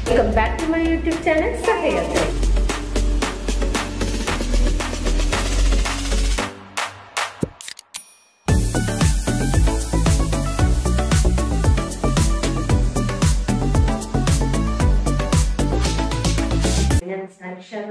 welcome back to my YouTube channel Sahayathra ഞാൻ സാക്ഷാത്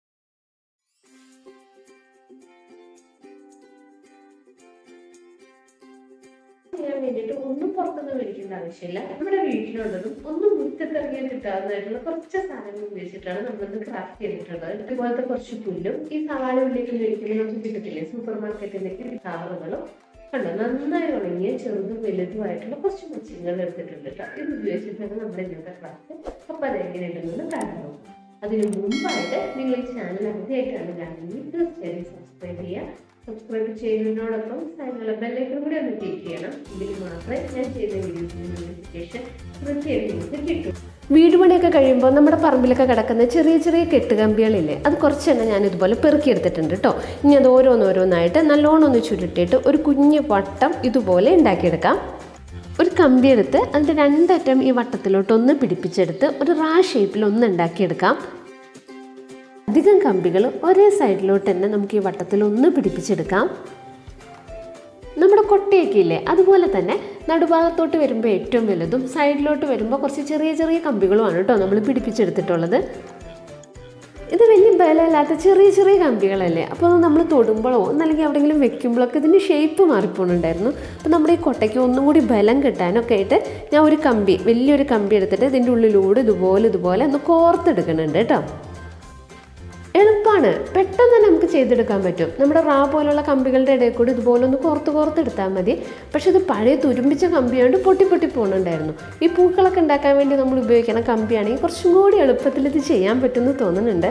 ചെയ്യാൻ വേണ്ടിയിട്ട് ഒന്നും പുറത്തുനിന്ന് മേടിക്കേണ്ട ആവശ്യമില്ല നമ്മുടെ വീട്ടിലുള്ളതും ഒന്നും മുറ്റത്തിറങ്ങിയാൽ കിട്ടാവുന്നതായിട്ടുള്ള കുറച്ച് സാധനങ്ങൾ ഉപയോഗിച്ചിട്ടാണ് നമ്മളിത് ക്രാഫ്റ്റ് ചെയ്തിട്ടുള്ളത് ഇതുപോലത്തെ കുറച്ച് പുല്ലും ഈ സവാള ഉള്ളിലേക്ക് മേടിക്കുമ്പോൾ നമുക്ക് കിട്ടത്തില്ലേ സൂപ്പർ മാർക്കറ്റിലേക്ക് കവറുകളും കണ്ടോ നന്നായി ഉണങ്ങിയ ചെറുതും വലുതുമായിട്ടുള്ള കുറച്ച് മച്ചിങ്ങൾ എടുത്തിട്ടുണ്ട് കേട്ടോ ഇത് ഉപയോഗിച്ചിട്ടാണ് നമ്മുടെ ഇന്നത്തെ ക്ലാസ് അപ്പം അതെങ്ങനെ ഇടുന്നത് കാണാമോ അതിന് മുമ്പായിട്ട് നിങ്ങൾ ഈ ചാനൽ ആദ്യമായിട്ടാണ് കാണുന്നത് തീർച്ചയായും സബ്സ്ക്രൈബ് ചെയ്യുക സബ്സ്ക്രൈബ് ചെയ്യുന്നതിനോടൊപ്പം സൈഡിലുള്ള ബെല്ലൈക്കൺ കൂടി ഒന്ന് ക്ലിക്ക് ചെയ്യണം ഇതിൽ മാത്രമേ ഞാൻ ചെയ്ത വീഡിയോസിന്റെ നോട്ടിഫിക്കേഷൻ തീർച്ചയായും നിങ്ങൾക്ക് കിട്ടും വീട് പണിയൊക്കെ കഴിയുമ്പോൾ നമ്മുടെ പറമ്പിലൊക്കെ കിടക്കുന്ന ചെറിയ ചെറിയ കെട്ടുകമ്പികളില്ലേ അത് കുറച്ചെണ്ണം ഞാൻ ഇതുപോലെ പെറുക്കിയെടുത്തിട്ടുണ്ട് കേട്ടോ ഇനി അത് ഓരോന്നോരോന്നായിട്ട് നല്ലോണം ഒന്ന് ചുരുട്ടിയിട്ട് ഒരു കുഞ്ഞു വട്ടം ഇതുപോലെ ഉണ്ടാക്കിയെടുക്കാം ഒരു കമ്പി എടുത്ത് അതിൻ്റെ രണ്ടറ്റം ഈ വട്ടത്തിലോട്ട് ഒന്ന് പിടിപ്പിച്ചെടുത്ത് ഒരു റാ ഷേപ്പിൽ ഒന്ന് ഉണ്ടാക്കിയെടുക്കാം അധികം കമ്പികൾ ഒരേ സൈഡിലോട്ട് തന്നെ നമുക്ക് ഈ വട്ടത്തിൽ ഒന്ന് പിടിപ്പിച്ചെടുക്കാം നമ്മുടെ കൊട്ടയൊക്കെ ഇല്ലേ അതുപോലെ തന്നെ നടുഭാഗത്തോട്ട് വരുമ്പോൾ ഏറ്റവും വലുതും സൈഡിലോട്ട് വരുമ്പോൾ കുറച്ച് ചെറിയ ചെറിയ കമ്പികളുമാണ് കേട്ടോ നമ്മൾ പിടിപ്പിച്ചെടുത്തിട്ടുള്ളത് ഇത് വലിയ ബലമില്ലാത്ത ചെറിയ ചെറിയ കമ്പികളല്ലേ അപ്പോൾ നമ്മൾ തൊടുമ്പോഴോ ഒന്നല്ലെങ്കിൽ എവിടെയെങ്കിലും വെക്കുമ്പോഴൊക്കെ ഇതിൻ്റെ ഷേപ്പ് മാറിപ്പോണുണ്ടായിരുന്നു അപ്പോൾ നമ്മുടെ ഈ കൊട്ടയ്ക്ക് ഒന്നും കൂടി ബലം കിട്ടാനൊക്കെ ആയിട്ട് ഞാൻ ഒരു കമ്പി വലിയൊരു കമ്പി എടുത്തിട്ട് ഇതിൻ്റെ ഉള്ളിലൂടെ ഇതുപോലെ ഇതുപോലെ ഒന്ന് കോർത്തെടുക്കുന്നുണ്ട് കേട്ടോ എളുപ്പമാണ് പെട്ടെന്ന് തന്നെ നമുക്ക് ചെയ്തെടുക്കാൻ പറ്റും നമ്മുടെ റാ പോലുള്ള കമ്പികളുടെ ഇടയിൽ കൂടി ഇതുപോലെ ഒന്ന് കോർത്ത് കോർത്തെടുത്താൽ മതി പക്ഷെ ഇത് പഴയ തുരുമ്പിച്ച കമ്പിയാണ്ട് പൊട്ടി പൊട്ടി പോകുന്നുണ്ടായിരുന്നു ഈ പൂക്കളൊക്കെ ഉണ്ടാക്കാൻ വേണ്ടി നമ്മൾ ഉപയോഗിക്കുന്ന കമ്പിയാണെങ്കിൽ കുറച്ചും കൂടി എളുപ്പത്തിൽ ഇത് ചെയ്യാൻ പറ്റുമെന്ന് തോന്നുന്നുണ്ട്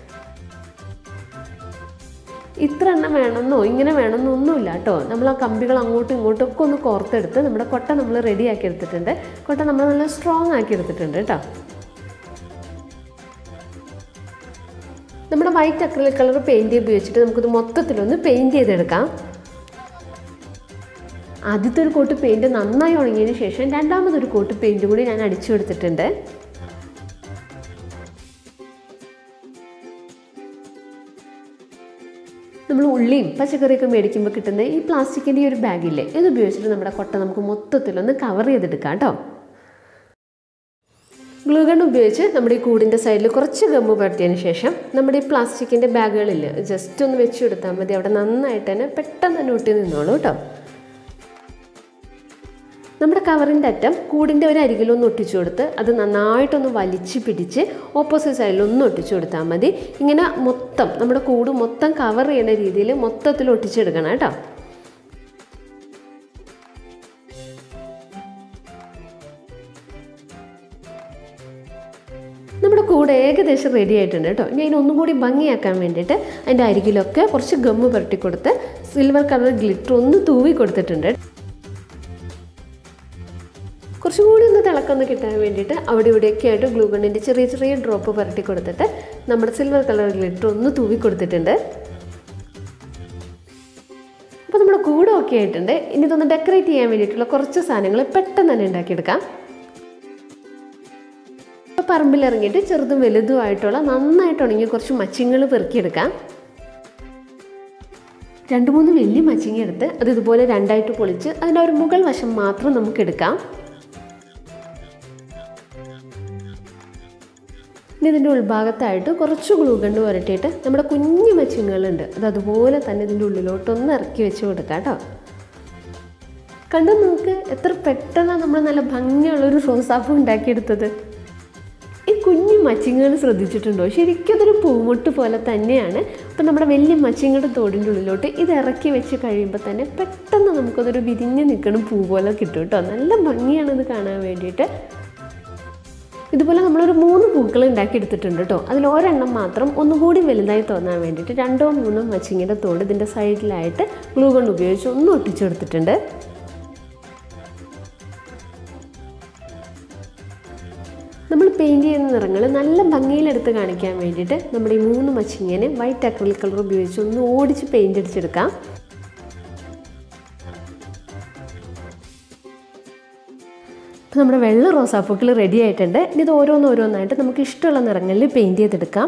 ഇത്ര എണ്ണം വേണമെന്നോ ഇങ്ങനെ വേണമെന്നോ ഒന്നുമില്ല കേട്ടോ നമ്മൾ ആ കമ്പികൾ അങ്ങോട്ടും ഇങ്ങോട്ടും ഒക്കെ ഒന്ന് കോർത്തെടുത്ത് നമ്മുടെ കൊട്ട നമ്മൾ റെഡിയാക്കി എടുത്തിട്ടുണ്ട് കൊട്ട നമ്മൾ നല്ല സ്ട്രോങ് ആക്കി എടുത്തിട്ടുണ്ട് കേട്ടോ നമ്മുടെ വൈറ്റ് അക്രലിക് കളർ പെയിൻറ് ഉപയോഗിച്ചിട്ട് നമുക്കിത് മൊത്തത്തിലൊന്ന് പെയിൻറ് ചെയ്തെടുക്കാം ആദ്യത്തെ ഒരു കോട്ട് പെയിൻറ് നന്നായി ഉണങ്ങിയതിന് ശേഷം രണ്ടാമതൊരു കോട്ട് പെയിൻറ് കൂടി ഞാൻ അടിച്ചു കൊടുത്തിട്ടുണ്ട് നമ്മൾ ഉള്ളിയും പച്ചക്കറിയൊക്കെ മേടിക്കുമ്പോൾ കിട്ടുന്ന ഈ പ്ലാസ്റ്റിക്കിൻ്റെ ഈ ഒരു ബാഗില്ലേ ഇത് ഉപയോഗിച്ചിട്ട് നമ്മുടെ കൊട്ട നമുക്ക് മൊത്തത്തിലൊന്ന് കവർ ചെയ്തെടുക്കാം കേട്ടോ ഗ്ലൂ ഗൺ ഉപയോഗിച്ച് നമ്മുടെ ഈ കൂടിൻ്റെ സൈഡിൽ കുറച്ച് ഗമ്മ് പരത്തിയതിന് ശേഷം നമ്മുടെ ഈ പ്ലാസ്റ്റിക്കിൻ്റെ ബാഗുകളിൽ ജസ്റ്റ് ഒന്ന് വെച്ച് കൊടുത്താൽ മതി അവിടെ നന്നായിട്ട് തന്നെ പെട്ടെന്ന് തന്നെ ഒട്ടി നിന്നോളൂ കേട്ടോ നമ്മുടെ കവറിൻ്റെ അറ്റം കൂടിൻ്റെ ഒരു അരികിലൊന്ന് ഒട്ടിച്ചു കൊടുത്ത് അത് നന്നായിട്ടൊന്ന് വലിച്ച് പിടിച്ച് ഓപ്പോസിറ്റ് സൈഡിൽ ഒന്ന് ഒട്ടിച്ചു കൊടുത്താൽ മതി ഇങ്ങനെ മൊത്തം നമ്മുടെ കൂട് മൊത്തം കവർ ചെയ്യുന്ന രീതിയിൽ മൊത്തത്തിൽ ഒട്ടിച്ചെടുക്കണം കേട്ടോ നമ്മുടെ കൂടെ ഏകദേശം റെഡി ആയിട്ടുണ്ട് കേട്ടോ ഇനി അതിനൊന്നും കൂടി ഭംഗിയാക്കാൻ വേണ്ടിയിട്ട് അതിൻ്റെ അരികിലൊക്കെ കുറച്ച് ഗമ്മ് പുരട്ടി കൊടുത്ത് സിൽവർ കളർ ഗ്ലിറ്റർ ഒന്ന് തൂവി കൊടുത്തിട്ടുണ്ട് കുറച്ചും കൂടി ഒന്ന് തിളക്കൊന്ന് കിട്ടാൻ വേണ്ടിയിട്ട് അവിടെ ഇവിടെയൊക്കെ ആയിട്ട് ഗ്ലൂ ഗണ്ണിൻ്റെ ചെറിയ ചെറിയ ഡ്രോപ്പ് പുരട്ടി കൊടുത്തിട്ട് നമ്മുടെ സിൽവർ കളർ ഗ്ലിറ്റർ ഒന്ന് തൂവി കൊടുത്തിട്ടുണ്ട് അപ്പോൾ നമ്മുടെ കൂടെ ഒക്കെ ആയിട്ടുണ്ട് ഇനി ഇതൊന്ന് ഡെക്കറേറ്റ് ചെയ്യാൻ വേണ്ടിയിട്ടുള്ള കുറച്ച് സാധനങ്ങൾ പെട്ടെന്ന് തന്നെ ഉണ്ടാക്കിയെടുക്കാം ഇപ്പോൾ പറമ്പിലിറങ്ങിയിട്ട് ചെറുതും വലുതുമായിട്ടുള്ള നന്നായിട്ട് ഉണങ്ങിയ കുറച്ച് മച്ചിങ്ങൾ പെറുക്കിയെടുക്കാം രണ്ട് മൂന്ന് വലിയ മച്ചിങ്ങ എടുത്ത് അത് ഇതുപോലെ രണ്ടായിട്ട് പൊളിച്ച് അതിൻ്റെ ഒരു മുകൾ വശം മാത്രം നമുക്ക് എടുക്കാം ഇനി ഇതിൻ്റെ ഉൾഭാഗത്തായിട്ട് കുറച്ച് ഗ്ലൂഗണ്ട് പുരട്ടിയിട്ട് നമ്മുടെ കുഞ്ഞു മച്ചിങ്ങകളുണ്ട് അത് അതുപോലെ തന്നെ ഇതിൻ്റെ ഉള്ളിലോട്ടൊന്ന് ഇറക്കി വെച്ച് കൊടുക്കാം കേട്ടോ കണ്ടു നോക്ക് എത്ര പെട്ടെന്നാണ് നമ്മൾ നല്ല ഭംഗിയുള്ളൊരു റോസാപ്പ് ഉണ്ടാക്കിയെടുത്തത് ഈ കുഞ്ഞു മച്ചിങ്ങകൾ ശ്രദ്ധിച്ചിട്ടുണ്ടോ ശരിക്കും അതൊരു പൂമുട്ട് പോലെ തന്നെയാണ് അപ്പം നമ്മുടെ വലിയ മച്ചിങ്ങയുടെ തോടിൻ്റെ ഉള്ളിലോട്ട് ഇത് ഇറക്കി വെച്ച് കഴിയുമ്പോൾ തന്നെ പെട്ടെന്ന് നമുക്കതൊരു വിരിഞ്ഞ് നിൽക്കണ പൂ പോലെ കിട്ടും കേട്ടോ നല്ല ഭംഗിയാണ് ഇത് കാണാൻ വേണ്ടിയിട്ട് ഇതുപോലെ നമ്മളൊരു മൂന്ന് പൂക്കൾ ഉണ്ടാക്കിയെടുത്തിട്ടുണ്ട് കേട്ടോ അതിൽ ഒരെണ്ണം മാത്രം ഒന്നുകൂടി വലുതായി തോന്നാൻ വേണ്ടിയിട്ട് രണ്ടോ മൂന്നോ മച്ചിങ്ങയുടെ തോട് ഇതിൻ്റെ സൈഡിലായിട്ട് ഗ്ലൂ കൊണ്ട് ഉപയോഗിച്ച് ഒന്ന് ഒട്ടിച്ചു കൊടുത്തിട്ടുണ്ട് നമ്മൾ പെയിൻറ് ചെയ്യുന്ന നിറങ്ങൾ നല്ല ഭംഗിയിലെടുത്ത് കാണിക്കാൻ വേണ്ടിയിട്ട് നമ്മുടെ ഈ മൂന്ന് മച്ചിങ്ങനെ വൈറ്റ് അക്രലിക് കളർ ഉപയോഗിച്ച് ഒന്ന് ഓടിച്ച് പെയിൻ്റ് അടിച്ചെടുക്കാം അപ്പോൾ നമ്മുടെ വെള്ള റോസാപ്പൂക്കൾ റെഡി ആയിട്ടുണ്ട് ഇനി ഇത് ഓരോന്നോരോന്നായിട്ട് നമുക്ക് ഇഷ്ടമുള്ള നിറങ്ങളിൽ പെയിൻറ്റ് ചെയ്തെടുക്കാം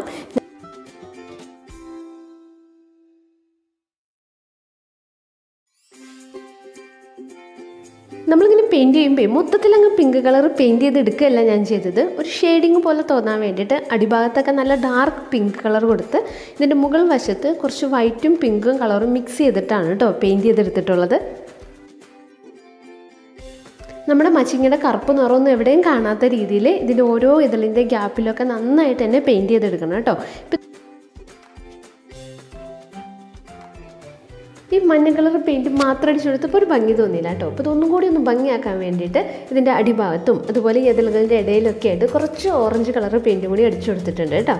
നമ്മളിങ്ങനെ പെയിൻറ്റ് ചെയ്യുമ്പോൾ മൊത്തത്തിൽ അങ്ങ് പിങ്ക് കളർ പെയിൻറ്റ് ചെയ്ത് എടുക്കുകയല്ല ഞാൻ ചെയ്തത് ഒരു ഷെയ്ഡിങ് പോലെ തോന്നാൻ വേണ്ടിയിട്ട് അടിഭാഗത്തൊക്കെ നല്ല ഡാർക്ക് പിങ്ക് കളർ കൊടുത്ത് ഇതിൻ്റെ മുകൾ വശത്ത് കുറച്ച് വൈറ്റും പിങ്കും കളറും മിക്സ് ചെയ്തിട്ടാണ് കേട്ടോ പെയിൻറ്റ് ചെയ്തെടുത്തിട്ടുള്ളത് നമ്മുടെ മച്ചിങ്ങയുടെ കറുപ്പ് നിറമൊന്നും എവിടെയും കാണാത്ത രീതിയിൽ ഇതിൻ്റെ ഓരോ ഇതളിൻ്റെ ഗ്യാപ്പിലൊക്കെ നന്നായിട്ട് തന്നെ പെയിൻറ്റ് ചെയ്തെടുക്കണം കേട്ടോ ഇപ്പം ഈ മഞ്ഞ കളർ പെയിൻറ്റ് മാത്രം അടിച്ചു കൊടുത്തപ്പോൾ ഒരു ഭംഗി തോന്നിയില്ല കേട്ടോ അപ്പോൾ ഇതൊന്നും കൂടി ഒന്ന് ഭംഗിയാക്കാൻ വേണ്ടിയിട്ട് ഇതിൻ്റെ അടിഭാഗത്തും അതുപോലെ എതിലുകളുടെ ഇടയിലൊക്കെ ആയിട്ട് കുറച്ച് ഓറഞ്ച് കളർ പെയിൻറ്റും കൂടി അടിച്ചു കൊടുത്തിട്ടുണ്ട് കേട്ടോ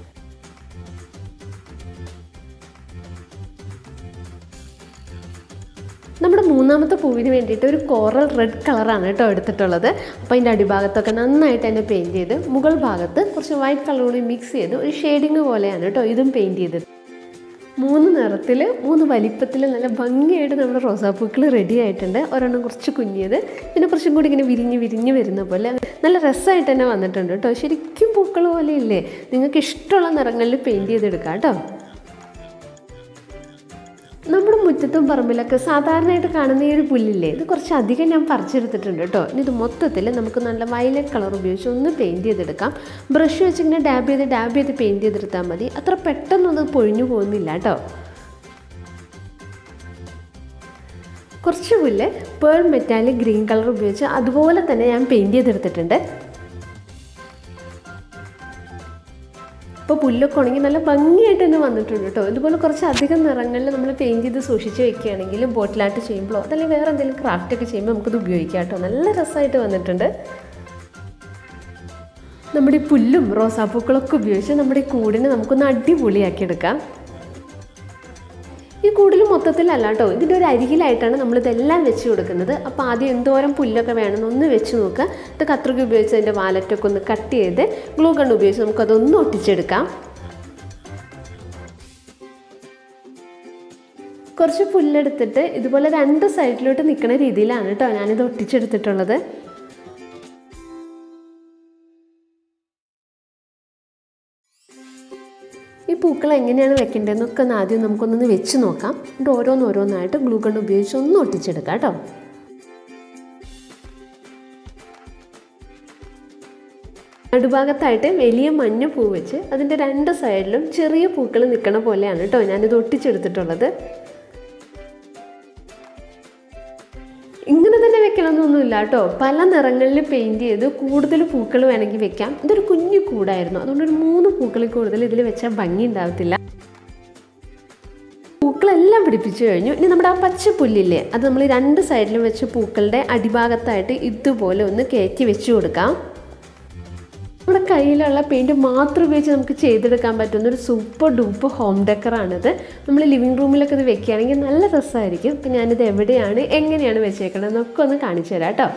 നമ്മുടെ മൂന്നാമത്തെ പൂവിന് വേണ്ടിയിട്ട് ഒരു കോറൽ റെഡ് കളറാണ് കേട്ടോ എടുത്തിട്ടുള്ളത് അപ്പോൾ അതിൻ്റെ അടിഭാഗത്തൊക്കെ നന്നായിട്ട് തന്നെ പെയിൻറ്റ് ചെയ്ത് മുകൾ ഭാഗത്ത് കുറച്ച് വൈറ്റ് കളർ കൂടി മിക്സ് ചെയ്ത് ഒരു ഷെയ്ഡിങ് പോലെയാണ് കേട്ടോ ഇതും പെയിൻറ്റ് ചെയ്തത് മൂന്ന് നിറത്തിൽ മൂന്ന് വലിപ്പത്തിൽ നല്ല ഭംഗിയായിട്ട് നമ്മുടെ റോസാപ്പൂക്കൾ റെഡി ആയിട്ടുണ്ട് ഒരെണ്ണം കുറച്ച് കുഞ്ഞിയത് പിന്നെ കുറച്ചും കൂടി ഇങ്ങനെ വിരിഞ്ഞ് വിരിഞ്ഞ് വരുന്ന പോലെ നല്ല രസമായിട്ട് തന്നെ വന്നിട്ടുണ്ട് കേട്ടോ ശരിക്കും പൂക്കൾ പോലെ ഇല്ലേ നിങ്ങൾക്ക് ഇഷ്ടമുള്ള നിറങ്ങളിൽ പെയിൻറ്റ് ചെയ്തെടുക്കാം കേട്ടോ നമ്മുടെ മുറ്റത്തും പറമ്പിലൊക്കെ സാധാരണയായിട്ട് കാണുന്ന ഈ ഒരു പുല്ലില്ലേ ഇത് കുറച്ച് അധികം ഞാൻ പറിച്ചെടുത്തിട്ടുണ്ട് കേട്ടോ ഇനി ഇത് മൊത്തത്തിൽ നമുക്ക് നല്ല വയലറ്റ് കളർ ഉപയോഗിച്ച് ഒന്ന് പെയിൻറ്റ് ചെയ്തെടുക്കാം ബ്രഷ് വെച്ച് ഇങ്ങനെ ഡാബ് ചെയ്ത് ഡാബ് ചെയ്ത് പെയിൻറ്റ് ചെയ്തെടുത്താൽ മതി അത്ര പെട്ടെന്നൊന്നും പൊഴിഞ്ഞു പോകുന്നില്ല കേട്ടോ കുറച്ച് പുല്ല് പേൾ മെറ്റാലിക് ഗ്രീൻ കളർ ഉപയോഗിച്ച് അതുപോലെ തന്നെ ഞാൻ പെയിൻറ്റ് ചെയ്തെടുത്തിട്ടുണ്ട് ഇപ്പോൾ പുല്ലൊക്കെ ഉണങ്ങി നല്ല ഭംഗിയായിട്ട് തന്നെ വന്നിട്ടുണ്ട് കേട്ടോ ഇതുപോലെ കുറച്ച് അധികം നിറങ്ങളിൽ നമ്മൾ പെയിൻറ്റ് ചെയ്ത് സൂക്ഷിച്ച് വെക്കുകയാണെങ്കിൽ ബോട്ടിലായിട്ട് ചെയ്യുമ്പോഴോ അതല്ലെങ്കിൽ വേറെ എന്തെങ്കിലും ക്രാഫ്റ്റ് ഒക്കെ ചെയ്യുമ്പോൾ നമുക്കത് ഉപയോഗിക്കാം കേട്ടോ നല്ല രസമായിട്ട് വന്നിട്ടുണ്ട് നമ്മുടെ ഈ പുല്ലും റോസാപ്പൂക്കളൊക്കെ ഉപയോഗിച്ച് നമ്മുടെ ഈ കൂടിനെ നമുക്കൊന്ന് അടിപൊളിയാക്കി എടുക്കാം ഈ കൂടിൽ മൊത്തത്തിലല്ല കേട്ടോ ഇതിൻ്റെ ഒരു അരികിലായിട്ടാണ് നമ്മളിതെല്ലാം വെച്ച് കൊടുക്കുന്നത് അപ്പോൾ ആദ്യം എന്തോരം പുല്ലൊക്കെ വേണമെന്ന് ഒന്ന് വെച്ച് നോക്കുക ഇത് കത്രിക ഉപയോഗിച്ച് അതിൻ്റെ വാലറ്റൊക്കെ ഒന്ന് കട്ട് ചെയ്ത് ഗ്ലൂ ഗൺ ഉപയോഗിച്ച് നമുക്കതൊന്ന് ഒട്ടിച്ചെടുക്കാം കുറച്ച് പുല്ലെടുത്തിട്ട് ഇതുപോലെ രണ്ട് സൈഡിലോട്ട് നിൽക്കുന്ന രീതിയിലാണ് കേട്ടോ ഞാനിത് ഒട്ടിച്ചെടുത്തിട്ടുള്ളത് ഈ പൂക്കൾ എങ്ങനെയാണ് വെക്കേണ്ടതെന്നൊക്കെ ഒന്ന് ആദ്യം നമുക്കൊന്നൊന്ന് വെച്ച് നോക്കാം എന്നിട്ട് ഓരോന്നോരോന്നായിട്ട് ഗ്ലൂ ഗൺ ഉപയോഗിച്ച് ഒന്ന് ഒട്ടിച്ചെടുക്കാം കേട്ടോ നടുഭാഗത്തായിട്ട് വലിയ മഞ്ഞ പൂ വെച്ച് അതിൻ്റെ രണ്ട് സൈഡിലും ചെറിയ പൂക്കൾ നിൽക്കണ പോലെയാണ് കേട്ടോ ഞാനിത് ഒട്ടിച്ചെടുത്തിട്ടുള്ളത് ഇങ്ങനെ തന്നെ വെക്കണമെന്നൊന്നുമില്ല കേട്ടോ പല നിറങ്ങളിൽ പെയിൻറ്റ് ചെയ്ത് കൂടുതൽ പൂക്കൾ വേണമെങ്കിൽ വെക്കാം ഇതൊരു കുഞ്ഞു കൂടായിരുന്നു അതുകൊണ്ട് ഒരു മൂന്ന് പൂക്കളിൽ കൂടുതൽ ഇതിൽ വെച്ചാൽ ഭംഗി ഉണ്ടാവത്തില്ല പൂക്കളെല്ലാം പിടിപ്പിച്ചു കഴിഞ്ഞു ഇനി നമ്മുടെ ആ പച്ച പുല്ലില്ലേ അത് നമ്മൾ രണ്ട് സൈഡിലും വെച്ച് പൂക്കളുടെ അടിഭാഗത്തായിട്ട് ഇതുപോലെ ഒന്ന് കയറ്റി വെച്ച് കൊടുക്കാം നമ്മുടെ കയ്യിലുള്ള പെയിൻറ്റ് മാത്രം ഉപയോഗിച്ച് നമുക്ക് ചെയ്തെടുക്കാൻ പറ്റുന്ന ഒരു സൂപ്പർ ഡൂപ്പർ ഹോം ഡെക്കറാണിത് നമ്മൾ ലിവിങ് റൂമിലൊക്കെ ഇത് വെക്കുകയാണെങ്കിൽ നല്ല രസമായിരിക്കും അപ്പം ഞാനിത് എവിടെയാണ് എങ്ങനെയാണ് വെച്ചേക്കണത് എന്നൊക്കെ ഒന്ന് കാണിച്ചു തരാം കേട്ടോ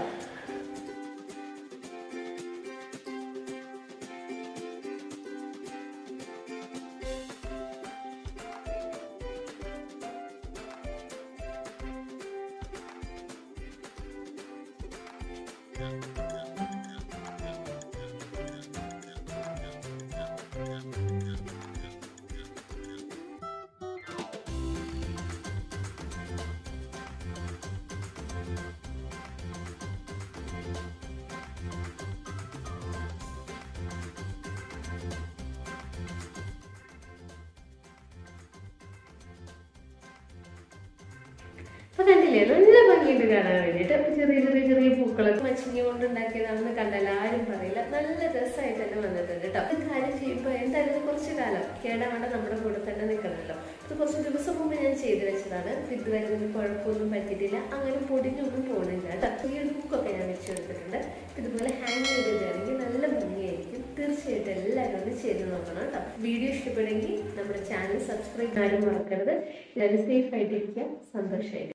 അപ്പൊ കണ്ടില്ലേ നല്ല ഭംഗിയുണ്ട് കാണാൻ വേണ്ടിയിട്ട് അപ്പൊ ചെറിയ ചെറിയ ചെറിയ പൂക്കളൊക്കെ മച്ചിങ്ങ കൊണ്ട് ഉണ്ടാക്കിയതാണെന്ന് കണ്ടാൽ ആരും പറയില്ല നല്ല രസമായിട്ട് തന്നെ വന്നിട്ടുണ്ട് കേട്ടോ ഇത് കാര്യം ചെയ്യുമ്പോൾ എന്തായാലും ഇത് കുറച്ച് കാലം കേടാവേണ്ട നമ്മുടെ കൂടെ തന്നെ നിൽക്കണമല്ലോ ഇത് കുറച്ച് ദിവസം മുമ്പ് ഞാൻ ചെയ്തു വെച്ചതാണ് ഇതുവരെ ഇതിന് കുഴപ്പമൊന്നും പറ്റിയിട്ടില്ല അങ്ങനെ പൊടിഞ്ഞൊന്നും പോണില്ല കേട്ടോ ഈ ഒരു ബുക്കൊക്കെ ഞാൻ വെച്ച് കൊടുത്തിട്ടുണ്ട് ഇതുപോലെ ഹാങ് ചെയ്തിട്ടാണെങ്കിൽ നല്ല ഭംഗിയായിരിക്കും തീർച്ചയായിട്ടും എല്ലാവരും ഒന്ന് ചെയ്ത് നോക്കണം കേട്ടോ വീഡിയോ ഇഷ്ടപ്പെടുമെങ്കിൽ നമ്മുടെ ചാനൽ സബ്സ്ക്രൈബ് ചെയ്യാനും മറക്കരുത് എല്ലാവരും സേഫ് ആയിട്ടിരിക്കുക സന്തോഷമായിരിക്കും